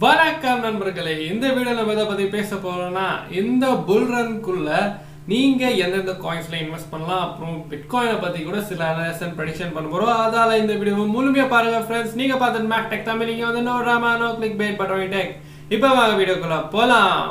வணக்கம் நண்பர்களே இந்த வீடியோ நம்ம எதை பத்தி பேச போறோம்னா இந்த புல் ரன்குள்ள நீங்க எந்தெந்த காயின்ஸ்ல இன்வெஸ்ட் பண்ணலாம் அப்புறம் பிட்காயினை பத்தி கூட சில அனலைசன் ப்ரெடிக்ஷன் பண்ண போறோம் அதால இந்த வீடியோ முழுமையா பாருங்க ஃப்ரெண்ட்ஸ் நீங்க பார்த்து மேக் டெக் தமிழ் நீங்க வந்து no Rama no click bad button tech இப்போ வாங்க வீடியோக்குள்ள போலாம்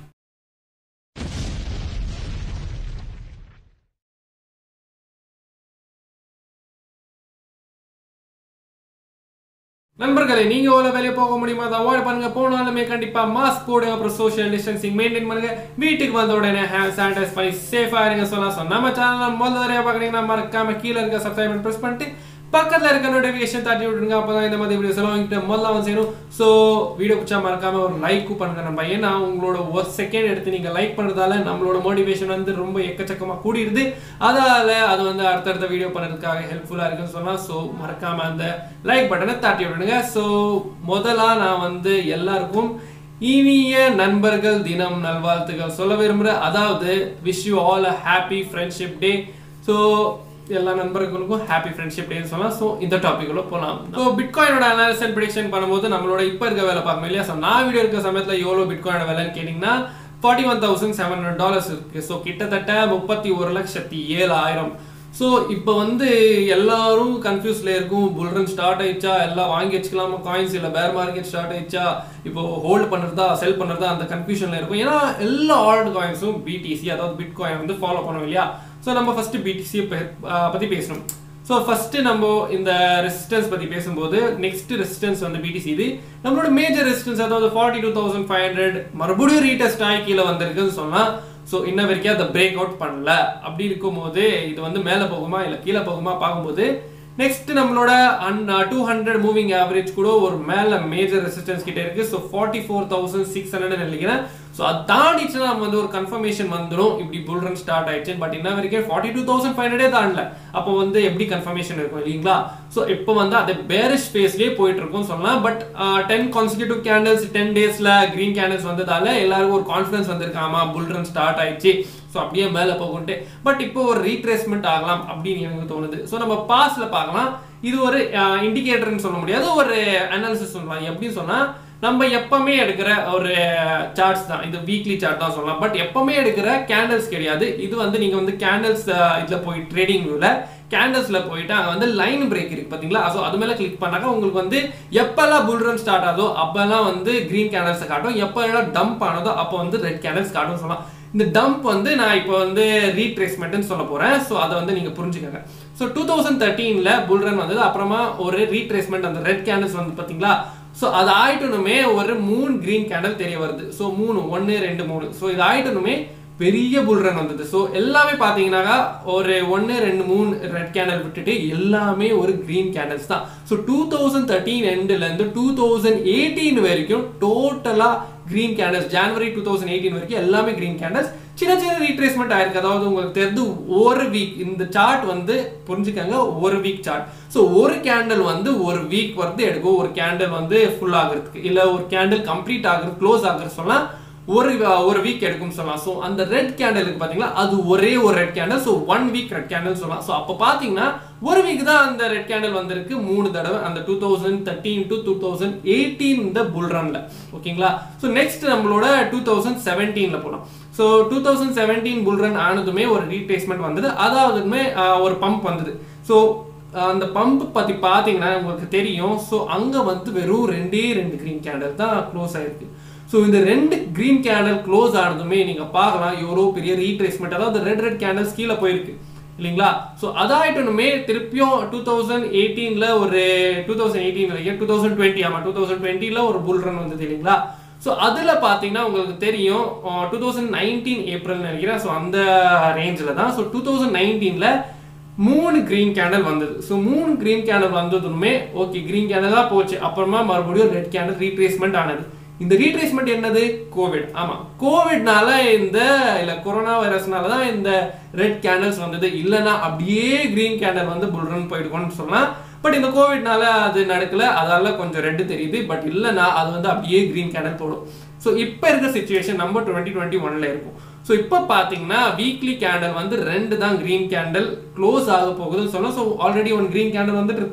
நண்பர்களே நீங்க எவ்வளவு வெளியே போக முடியுமா அதை அவாய்ட் பண்ணுங்க போனாலுமே கண்டிப்பா மாஸ்க் போடுங்க அப்புறம் சோஷியல் டிஸ்டன்சிங் மெயின்டைன் பண்ணுங்க வீட்டுக்கு வந்த உடனே ஹேண்ட் சானிடைஸ் பண்ணி சேஃபா இருங்க சொல்லலாம் ஸோ நம்ம சேனல் முதல்ல தடவை பாக்குறீங்கன்னா மறக்காம கீழே இருக்க சப்ஸ்கிரைப் பிரஸ் பண்ணிட்டு பக்கத்துல இருக்க நோட்டிஃபிகேஷன் தட்டி விட்டுருங்க அப்பதான் இந்த மாதிரி வீடியோஸ் எல்லாம் வாங்கிட்டு முதல்ல வந்து சேரும் ஸோ வீடியோ பிடிச்சா மறக்காம ஒரு லைக் பண்ணுங்க நம்ம ஏன்னா உங்களோட ஒரு செகண்ட் எடுத்து நீங்க லைக் பண்றதால நம்மளோட மோட்டிவேஷன் வந்து ரொம்ப எக்கச்சக்கமா கூடிடுது அதால அது வந்து அடுத்தடுத்த வீடியோ பண்ணதுக்காக ஹெல்ப்ஃபுல்லா இருக்குன்னு சொன்னா ஸோ மறக்காம அந்த லைக் பட்டனை தட்டி விடுங்க ஸோ முதலா நான் வந்து எல்லாருக்கும் இனிய நண்பர்கள் தினம் நல்வாழ்த்துக்கள் சொல்ல விரும்புகிறேன் அதாவது wish you all uh happy friendship day so எல்லா நண்பர்களுக்கும் ஹாப்பி ஃப்ரெண்ட்ஷிப் டேன்னு சொல்லலாம் ஸோ இந்த டாபிக் உள்ள போகலாம் ஸோ பிட்காயினோட அனாலிசன் ப்ரிடிக்ஷன் பண்ணும்போது நம்மளோட இப்போ இருக்க வேலை பார்க்கணும் இல்லையா ஸோ நான் வீடியோ இருக்க சமயத்தில் எவ்வளோ பிட்காயினோட விலைன்னு கேட்டிங்கன்னா forty one thousand seven hundred dollars இருக்கு ஸோ கிட்டத்தட்ட முப்பத்தி ஒரு லட்சத்தி ஏழாயிரம் ஸோ இப்போ வந்து எல்லாரும் கன்ஃபியூஸ்ல இருக்கும் புல்ரன் ஸ்டார்ட் ஆயிடுச்சா எல்லாம் வாங்கி வச்சுக்கலாமா காயின்ஸ் இல்லை பேர் மார்க்கெட் ஸ்டார்ட் ஆயிடுச்சா இப்போ ஹோல்ட் பண்ணுறதா செல் பண்ணுறதா அந்த கன்ஃபியூஷன்ல இருக்கும் ஏன்னா எல்லா ஆல்ட் காயின்ஸும் பிடிசி அதாவது பிட் காயின் வந்து ஃபாலோ பண்ணுவோம் இல்லையா ஸோ நம்ம ஃபர்ஸ்ட் பிடிசியை பற்றி பேசணும் ஸோ ஃபர்ஸ்ட் நம்ம இந்த ரெசிஸ்டன்ஸ் பற்றி பேசும்போது நெக்ஸ்ட் ரெசிஸ்டன்ஸ் வந்து பிடிசி இது நம்மளோட மேஜர் ரெசிஸ்டன்ஸ் அதாவது forty two thousand five hundred மறுபடியும் ரீடெஸ்ட் ஆகி கீழே வந்திருக்குன்னு சொன்னால் ஸோ இன்ன வரைக்கும் அதை பிரேக் அவுட் பண்ணல அப்படி இருக்கும்போது இது வந்து மேலே போகுமா இல்லை கீழே போகுமா பார்க்கும்போது நெக்ஸ்ட் நம்மளோட டூ ஹண்ட்ரட் மூவிங் ஆவரேஜ் கூட ஒரு மேல மேஜர் ரெசிஸ்டன்ஸ் கிட்ட இருக்கு so forty four thousand six hundred நினைக்கிறேன் ஸோ அது தாண்டிச்சுன்னா நம்ம வந்து ஒரு கன்ஃபர்மேஷன் வந்துடும் இப்படி புல் ரன் ஸ்டார்ட் ஆயிடுச்சு பட் இன்ன வரைக்கும் ஃபார்ட்டி டூ தௌசண்ட் ஃபைவ் ஹண்ட்ரடே தாண்டல அப்போ வந்து எப்படி கன்ஃபர்மேஷன் இருக்கும் இல்லைங்களா ஸோ இப்போ வந்து அது பேரிஷ் ஃபேஸ்லேயே போயிட்டு இருக்கும் சொல்லலாம் but ten consecutive candles ten டேஸ்ல கிரீன் கேண்டல்ஸ் வந்ததால எல்லாருக்கும் ஒரு கான்ஃபிடன்ஸ் வந்திருக்காமா புல் ரன் ஸ்டார்ட் ஆயிடுச்சு ஸோ அப்படியே மேலே போகும்ட்டு பட் இப்போ ஒரு ரீட்ரேஸ்மெண்ட் ஆகலாம் அப்படின்னு எனக்கு தோணுது ஸோ நம்ம பாஸ்ல பார்க்கலாம் இது ஒரு இண்டிகேட்டர்னு சொல்ல முடியாது ஒரு அனாலிசிஸ் சொல்லலாம் எப்படின்னு சொன்னா நம்ம எப்பவுமே எடுக்கிற ஒரு சார்ட்ஸ் தான் இது வீக்லி சார்ட் தான் சொல்லலாம் பட் எப்பவுமே எடுக்கிற கேண்டல்ஸ் கிடையாது இது வந்து நீங்க வந்து கேண்டல்ஸ் இதுல போய் ட்ரேடிங் வியூல கேண்டல்ஸ்ல போயிட்டு அங்க வந்து லைன் பிரேக் இருக்கு பாத்தீங்களா ஸோ அது மேல கிளிக் பண்ணாக்க உங்களுக்கு வந்து எப்பெல்லாம் புல் ரன் ஸ்டார்ட் ஆகுதோ அப்பெல்லாம் வந்து கிரீன் கேண்டல்ஸ் காட்டும் எப்பெல்லாம் டம்ப் ஆனதோ அப்போ வந்து ரெட் கேண்டல்ஸ் காட்டும் சொல்லலாம் இந்த டம்ப் வந்து நான் இப்போ வந்து ரீட்ரேஸ்மெண்ட்னு சொல்ல போறேன் ஸோ அதை வந்து நீங்க புரிஞ்சுக்கங்க ஸோ டூ தௌசண்ட் தேர்ட்டீன்ல புல் ரன் வந்தது அப்புறமா ஒரு ரீட்ரேஸ்மெண்ட் அந்த ரெட் கேண்டல்ஸ் வந்து பாத்தீங்களா ஸோ அது ஆயிட்டனுமே ஒரு மூணு கிரீன் கேண்டல் தெரிய வருது ஸோ மூணு ஒன்று ரெண்டு மூணு ஸோ இது ஆயிட்டனுமே பெரிய புல் ரன் வந்தது ஸோ எல்லாமே பார்த்தீங்கன்னாக்கா ஒரு ஒன்று ரெண்டு மூணு ரெட் கேண்டல் விட்டுட்டு எல்லாமே ஒரு கிரீன் கேண்டல்ஸ் தான் ஸோ டூ தௌசண்ட் தேர்ட்டீன் எண்டுலேருந்து டூ தௌசண்ட் எயிட்டீன் வரைக்கும் டோட்டலாக green candles January two thousand eighteen வரைக்கும் எல்லாமே கிரீன் கேண்டல்ஸ் சின்ன சின்ன ரீட்ரேஸ்மெண்ட் ஆயிருக்கு அதாவது உங்களுக்கு தெரிந்து ஒரு வீக் இந்த சார்ட் வந்து புரிஞ்சுக்கங்க ஒரு வீக் சார்ட் ஸோ ஒரு கேண்டில் வந்து ஒரு வீக் வந்து எடுக்கும் ஒரு கேண்டில் வந்து ஃபுல் ஆகுறதுக்கு இல்லை ஒரு கேண்டில் கம்ப்ளீட் ஆகுறது க்ளோஸ் ஆகுறது சொல்லலாம் ஒரு ஒரு வீக் எடுக்கும் சொல்லலாம் ஸோ அந்த ரெட் கேண்டலுக்கு பார்த்தீங்களா அது ஒரே ஒரு red candle so one week red candle சொல்லலாம் ஸோ அப்போ பார்த்தீங்கன்னா ஒரு வீக் தான் அந்த ரெட் கேண்டல் வந்திருக்கு மூணு தடவை அந்த two thousand thirteen to two thousand eighteen இந்த புல் ரன்ல ஓகேங்களா ஸோ நெக்ஸ்ட் நம்மளோட டூ தௌசண்ட் செவன்டீன்ல போகலாம் so two thousand seventeen bull run ஆனதுமே ஒரு ரீப்ளேஸ்மெண்ட் வந்தது அதாவதுமே ஒரு பம்ப் வந்தது ஸோ அந்த பம்ப் பத்தி பாத்தீங்கன்னா உங்களுக்கு தெரியும் ஸோ அங்க வந்து வெறும் ரெண்டே ரெண்டு கிரீன் கேண்டல் தான் க்ளோஸ் ஆயிருக்கு ஸோ இந்த ரெண்டு கிரீன் கேண்டல் க்ளோஸ் ஆனதுமே நீங்க பார்க்கலாம் எவ்வளோ பெரிய ரீட்ரேஸ்மெண்ட் அதாவது ரெட் ரெட் கேண்டல்ஸ் கீழே போயிருக்கு இல்லைங்களா ஸோ அதாயிட்டனுமே திருப்பியும் டூ தௌசண்ட் எயிட்டீன்ல ஒரு டூ தௌசண்ட் எயிட்டீன் வரைக்கும் டூ தௌசண்ட் டுவெண்ட்டி ஆமா டூ தௌசண்ட் டுவெண்ட்டில ஒரு புல் ரன் வந்தது இல்லைங்களா ஸோ அதில் பார்த்தீங்கன்னா உங்களுக்கு தெரியும் டூ தௌசண்ட் நைன்டீன் ஏப்ரல் நினைக்கிறேன் ஸோ அந்த ரேஞ்சில் தான் ஸோ டூ தௌசண்ட் நைன்டீனில் மூணு கிரீன் கேண்டல் வந்தது ஸோ மூணு கிரீன் கேண்டல் வந்ததுமே ஓகே கிரீன் கேண்டல் தான் போச்சு அப்புறமா மறுபடியும் ரெட் கேண்டல் ரீட்ரேஸ்மெண்ட் ஆனது இந்த ரீட்ரேஸ்மெண்ட் என்னது கோவிட் ஆமா கோவிட்னால இந்த இல்ல கொரோனா வைரஸ்னால தான் இந்த ரெட் கேண்டல்ஸ் வந்தது இல்லைன்னா அப்படியே கிரீன் கேண்டல் வந்து புல்ரன் போயிடுக்கோன்னு சொல்லலாம் பட் இந்த கோவிட்னால அது நடக்கல அதால கொஞ்சம் ரெட் தெரியுது பட் இல்லைன்னா அது வந்து அப்படியே கிரீன் கேண்டல் போடும் ஸோ இப்போ இருக்க சுச்சுவேஷன் நம்ம டுவெண்ட்டி டுவெண்ட்டி ஒன்ல இருக்கும் ஸோ இப்போ பார்த்தீங்கன்னா வீக்லி கேண்டல் வந்து ரெண்டு தான் கிரீன் கேண்டல் க்ளோஸ் ஆக போகுதுன்னு சொல்லலாம் so already one green candle வந்துட்டு இருக்கு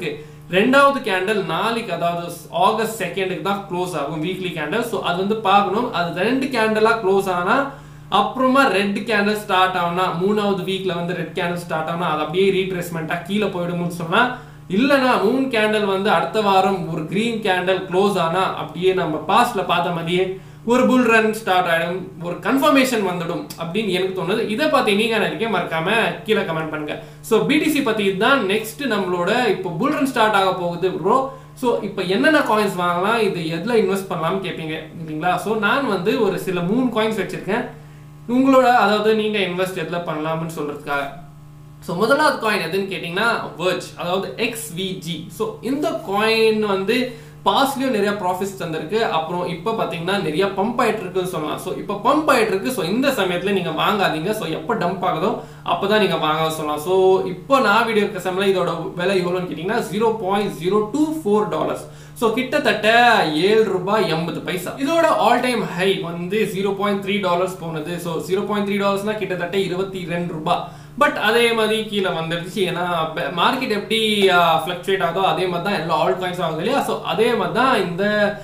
ரெண்டாவது கேண்டல் நாளைக்கு அதாவது ஆகஸ்ட் செகண்டுக்கு தான் க்ளோஸ் ஆகும் வீக்லி கேண்டல் ஸோ அது வந்து பார்க்கணும் அது ரெண்டு கேண்டலாக க்ளோஸ் ஆனால் அப்புறமா ரெட் கேண்டல் ஸ்டார்ட் ஆகுனா மூணாவது வீக்ல வந்து ரெட் கேண்டல் ஸ்டார்ட் ஆகுனா அது அப்படியே ரீட்ரேஸ்மெண்ட்டாக கீழே போயிடும்னு சொன்னா இல்லைனா மூணு கேண்டல் வந்து அடுத்த வாரம் ஒரு கிரீன் கேண்டல் க்ளோஸ் ஆனா அப்படியே நம்ம பாஸ்ட்ல பார்த்த மாதிரியே ஒரு புல் ரன் ஸ்டார்ட் ஆயிடும் ஒரு கன்ஃபர்மேஷன் வந்துடும் அப்படின்னு எனக்கு தோணுது இதை பத்தி நீங்க நினைக்க மறக்காம கீழே கமெண்ட் பண்ணுங்க ஸோ பிடிசி பத்தி தான் நெக்ஸ்ட் நம்மளோட இப்போ புல் ரன் ஸ்டார்ட் ஆக போகுது ப்ரோ ஸோ இப்போ என்னென்ன காயின்ஸ் வாங்கலாம் இது எதில் இன்வெஸ்ட் பண்ணலாம்னு கேட்பீங்க இல்லைங்களா ஸோ நான் வந்து ஒரு சில மூணு காயின்ஸ் வச்சிருக்கேன் உங்களோட அதாவது நீங்க இன்வெஸ்ட் எதில் பண்ணலாம்னு சொல்றதுக்காக ஸோ முதலாவது காயின் எதுன்னு கேட்டிங்கன்னா வேர்ஜ் அதாவது எக்ஸ்விஜி ஸோ இந்த காயின் வந்து பாஸ்ட்லயும் நிறைய ப்ராஃபிட்ஸ் தந்திருக்கு அப்புறம் இப்போ பார்த்தீங்கன்னா நிறைய பம்ப் ஆயிட்டு இருக்குன்னு சொல்லலாம் ஸோ இப்போ பம்ப் ஆயிட்டு இருக்கு ஸோ இந்த சமயத்துல நீங்க வாங்காதீங்க ஸோ எப்போ டம்ப் ஆகுதோ அப்பதான் நீங்க வாங்க சொல்லலாம் ஸோ இப்போ நான் வீடியோ இருக்க சமயம் இதோட விலை எவ்வளோன்னு கேட்டிங்கன்னா zero point zero two four dollars so கிட்டத்தட்ட ஏழு ரூபாய் எண்பது பைசா இதோட ஆல் டைம் ஹை வந்து ஜீரோ பாயிண்ட் த்ரீ டாலர்ஸ் போனது ஸோ ஜீரோ பாயிண்ட் த்ரீ டாலர்ஸ்னா கிட்டத்தட்ட இருபத்தி ரெண்டு ரூபாய் பட் அதே மாதிரி கீழே வந்துடுச்சு ஏன்னா மார்க்கெட் எப்படி ஃப்ளக்சுவேட் ஆகுதோ அதே மாதிரி தான் எல்லா ஆல் காயின்ஸ் ஆகுது இல்லையா ஸோ அதே மாதிரி தான் இந்த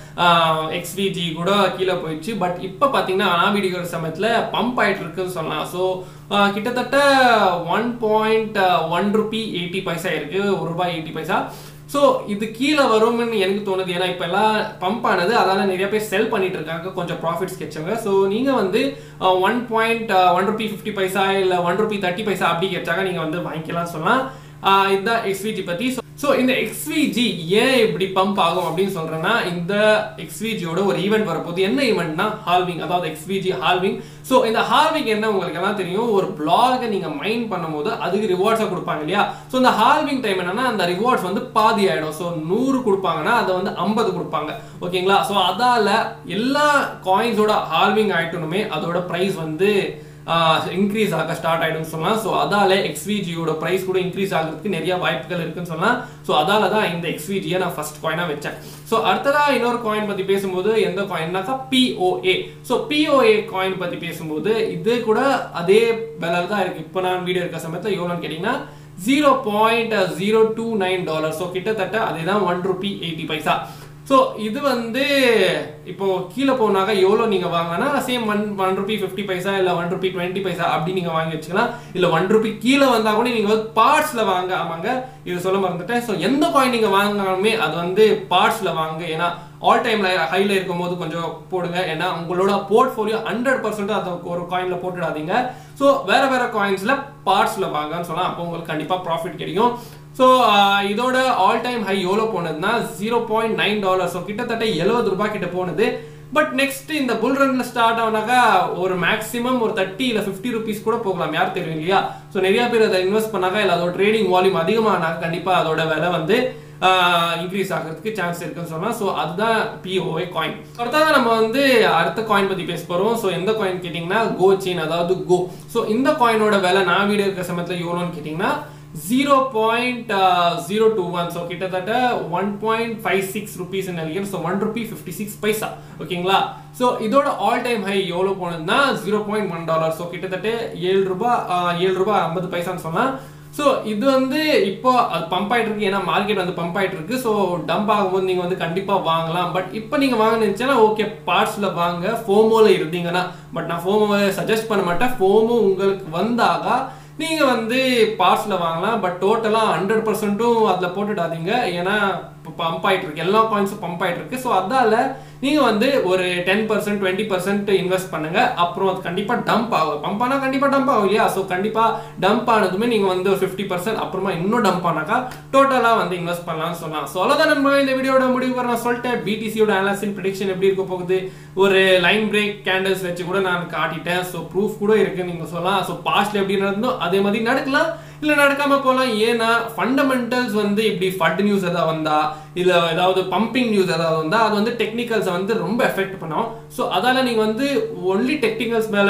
எக்ஸ்விஜி கூட கீழே போயிடுச்சு பட் இப்போ பார்த்தீங்கன்னா நான் வீடியோ சமயத்தில் பம்ப் ஆயிட்டு இருக்குன்னு சொல்லலாம் ஸோ கிட்டத்தட்ட one point one rupee eighty பைசா இருக்கு ஒரு ரூபாய் எயிட்டி பைசா ஸோ இது கீழே வரும்னு எனக்கு தோணுது ஏன்னா இப்போ எல்லாம் பம்ப் ஆனது அதால நிறைய பேர் செல் பண்ணிட்டு இருக்காங்க கொஞ்சம் ப்ராஃபிட்ஸ் கிடைச்சவங்க ஸோ நீங்கள் வந்து one point one rupee fifty பைசா இல்லை ஒன் ருபி தேர்ட்டி பைசா அப்படி கிடைச்சாங்க நீங்கள் வந்து வாங்கிக்கலாம் சொல்லலாம் இதுதான் எக்ஸ்விஜி பற்றி ஸோ இந்த எக்ஸ்விஜி ஏன் இப்படி பம்ப் ஆகும் அப்படின்னு சொல்றேன்னா இந்த எக்ஸ்விஜியோட ஒரு ஈவெண்ட் வரப்போகுது என்ன ஈவெண்ட்னா ஹால்விங் அதாவது எக்ஸ்விஜி ஹால்விங் ஸோ இந்த ஹால்விங் என்ன உங்களுக்கு எல்லாம் தெரியும் ஒரு பிளாகை நீங்க மைண்ட் பண்ணும்போது அதுக்கு ரிவார்ட்ஸை கொடுப்பாங்க இல்லையா ஸோ இந்த ஹால்விங் டைம் என்னன்னா அந்த ரிவார்ட்ஸ் வந்து பாதி ஆயிடும் ஸோ நூறு கொடுப்பாங்கன்னா அதை வந்து ஐம்பது கொடுப்பாங்க ஓகேங்களா ஸோ அதால எல்லா காயின்ஸோட ஹால்விங் ஆயிட்டனுமே அதோட ப்ரைஸ் வந்து இன்க்ரீஸ் ஆக ஸ்டார்ட் ஆயிடும் சொல்லலாம் ஸோ அதால எக்ஸ்விஜியோட ப்ரைஸ் கூட இன்க்ரீஸ் ஆகிறதுக்கு நிறைய வாய்ப்புகள் இருக்குன்னு சொல்லலாம் ஸோ அதால தான் இந்த எக்ஸ்விஜியை நான் ஃபர்ஸ்ட் காயினா வச்சேன் ஸோ அடுத்ததா இன்னொரு காயின் பத்தி பேசும்போது எந்த காயின்னாக்கா பிஓஏ ஸோ பிஓஏ காயின் பத்தி பேசும்போது இது கூட அதே விலை தான் இருக்கு இப்போ நான் வீடியோ இருக்க சமயத்தில் எவ்வளோன்னு கேட்டீங்கன்னா zero point zero two nine dollar so கிட்டத்தட்ட அதே தான் ஒன் ருபி எயிட்டி பைசா ஸோ இது வந்து இப்போ கீழே போனாக்க எவ்வளோ நீங்க வாங்கினா same one one rupee fifty பைசா இல்லை ஒன் ருபி டுவெண்ட்டி பைசா அப்படி நீங்க வாங்கி வச்சுக்கலாம் இல்லை ஒன் ருபி கீழே வந்தா கூட நீங்க வந்து பார்ட்ஸ்ல வாங்க ஆமாங்க இது சொல்ல மறந்துட்டேன் ஸோ எந்த காயின் நீங்க வாங்கினாலுமே அது வந்து பார்ட்ஸ்ல வாங்க ஏன்னா ஆல் டைம்ல ஹைல இருக்கும் போது கொஞ்சம் போடுங்க ஏன்னா உங்களோட போர்ட்ஃபோலியோ ஹண்ட்ரட் பர்சன்ட் அதை ஒரு காயின்ல போட்டுடாதீங்க ஸோ வேற வேற காயின்ஸ்ல பார்ட்ஸ்ல வாங்கன்னு சொல்லலாம் அப்போ உங்களுக்கு கண்டிப்பா ப்ராஃபிட் கிடைக்கும் ஸோ இதோட ஆல் டைம் ஹை எவ்வளோ போனதுன்னா zero point nine dollar so கிட்டத்தட்ட எழுபது ரூபாய் கிட்ட போனது பட் நெக்ஸ்ட் இந்த புல் ரன்ல ஸ்டார்ட் ஆனாக்கா ஒரு மேக்ஸிமம் ஒரு தேர்ட்டி இல்லை ஃபிஃப்டி ருபீஸ் கூட போகலாம் யார் தெரியும் இல்லையா ஸோ நிறைய பேர் அதை இன்வெஸ்ட் பண்ணாக்கா இல்லை அதோட ட்ரேடிங் வால்யூம் அதிகமானாக்க கண்டிப்பாக அதோட விலை வந்து இன்க்ரீஸ் ஆகிறதுக்கு சான்ஸ் இருக்குன்னு சொன்னா ஸோ அதுதான் பிஓஏ காயின் அடுத்ததான் நம்ம வந்து அடுத்த காயின் பத்தி பேச போறோம் ஸோ எந்த காயின் கேட்டிங்கன்னா கோ செயின் அதாவது கோ ஸோ இந்த காயினோட விலை நான் வீடியோ இருக்கிற சமயத்தில் எவ்வளோன்னு கேட்டிங்கன்னா zero point zero two one so கிட்டத்தட்ட one point five six rupees நினைக்கிறேன் so one rupee fifty six பைசா ஓகேங்களா ஸோ இதோட ஆல் டைம் ஹை எவ்வளோ போனதுன்னா zero point one dollar so கிட்டத்தட்ட ஏழு ரூபாய் ஏழு ரூபாய் ஐம்பது பைசான்னு சொன்னால் ஸோ இது வந்து இப்போ அது பம்ப் ஆயிட்டு இருக்கு ஏன்னா மார்க்கெட் வந்து பம்ப் ஆயிட்டு இருக்கு ஸோ டம்ப் ஆகும்போது நீங்க வந்து கண்டிப்பா வாங்கலாம் பட் இப்போ நீங்க வாங்க நினைச்சா ஓகே பார்ட்ஸ்ல வாங்க ஃபோமோல இருந்தீங்கன்னா பட் நான் ஃபோமோ சஜஸ்ட் பண்ண மாட்டேன் ஃபோமோ உங்களுக்கு வந்தாகா நீங்க வந்து பார்ட்ஸ்ல வாங்கலாம் பட் டோட்டலா ஹண்ட்ரட் பர்சன்ட்டும் அதுல போட்டுடாதீங்க ஏன்னா பம்ப் ஆயிட்டு இருக்கு எல்லா காயின்ஸும் பம்ப் ஆயிட்டு இருக்கு ஸோ அதால நீங்க வந்து ஒரு ten percent twenty percent invest பண்ணுங்க அப்புறம் அது கண்டிப்பா டம்ப் ஆகும் பம்ப் ஆனா கண்டிப்பா டம்ப் ஆகும் இல்லையா ஸோ கண்டிப்பா டம்ப் ஆனதுமே நீங்க வந்து ஒரு ஃபிஃப்டி பர்சன்ட் அப்புறமா இன்னும் டம்ப் ஆனாக்கா டோட்டலா வந்து இன்வெஸ்ட் பண்ணலாம்னு சொல்லலாம் ஸோ அவ்வளோதான் நம்ம இந்த வீடியோட முடிவு நான் சொல்லிட்டேன் பிடிசியோட அனாலிசின் ப்ரிடிக்ஷன் எப்படி இருக்க போகுது ஒரு லைன் பிரேக் கேண்டில்ஸ் வச்சு கூட நான் காட்டிட்டேன் ஸோ ப்ரூஃப் கூட இருக்கு நீங்க சொல்லலாம் ஸோ பாஸ்ட்ல எப்படி நடந்தோ அதே மாதிரி நடக்கலாம் இல்ல நடக்காம போலாம் ஏன்னா ஃபண்டமெண்டல்ஸ் வந்து இப்படி ஃபட் நியூஸ் ஏதாவது வந்தா இல்ல ஏதாவது பம்பிங் நியூஸ் ஏதாவது வந்தா அது வந்து டெக்னிக்கல்ஸ் வந்து ரொம்ப எஃபெக்ட் பண்ணும் ஸோ அதால நீங்க வந்து ஒன்லி டெக்னிக்கல்ஸ் மேல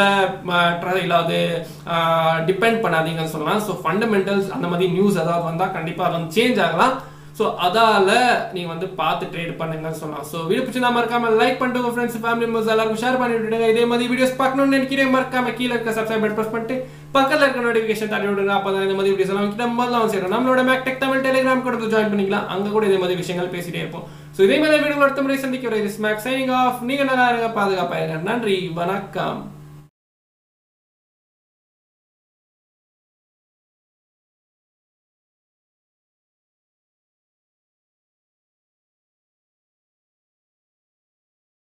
இல்லாது டிபெண்ட் பண்ணாதீங்கன்னு சொல்லலாம் ஸோ ஃபண்டமெண்டல்ஸ் அந்த மாதிரி நியூஸ் ஏதாவது வந்தா கண்டிப்பா அது வந்து சேஞ்ச் ஆகலாம் ஸோ அதால நீங்க வந்து பார்த்து ட்ரேட் பண்ணுங்கன்னு சொல்லலாம் ஸோ வீடியோ பிடிச்சா மறக்காம லைக் பண்ணிட்டு உங்க ஃப்ரெண்ட்ஸ் ஃபேமிலி மெம்பர்ஸ் எல்லாருக்கும் ஷேர் பண்ணி விட்டுடுங்க இதே மாதிரி வீடியோஸ் பார்க்கணும்னு நினைக்கிறேன் மறக்காம கீழே இருக்க சப்ஸ்கிரைப் பட்டன் ப்ரெஸ் பண்ணிட்டு பக்கத்துல இருக்க நோட்டிஃபிகேஷன் தட்டி விடுங்க அப்பதான் இந்த மாதிரி வீடியோஸ் எல்லாம் கிட்ட முதல்ல சேரும் நம்மளோட மேக் டெக் தமிழ் டெலிகிராம் கூட ஜாயின் பண்ணிக்கலாம் அங்க கூட இதே மாதிரி விஷயங்கள் பேசிட்டே இருப்போம் ஸோ இதே மாதிரி வீடியோ அடுத்த முறை சந்திக்கிற ஸ்மாக் சைனிங் ஆஃப் நீங்க நல்லா இருங்க பாதுகாப்பா இருங்க நன்றி வணக்கம்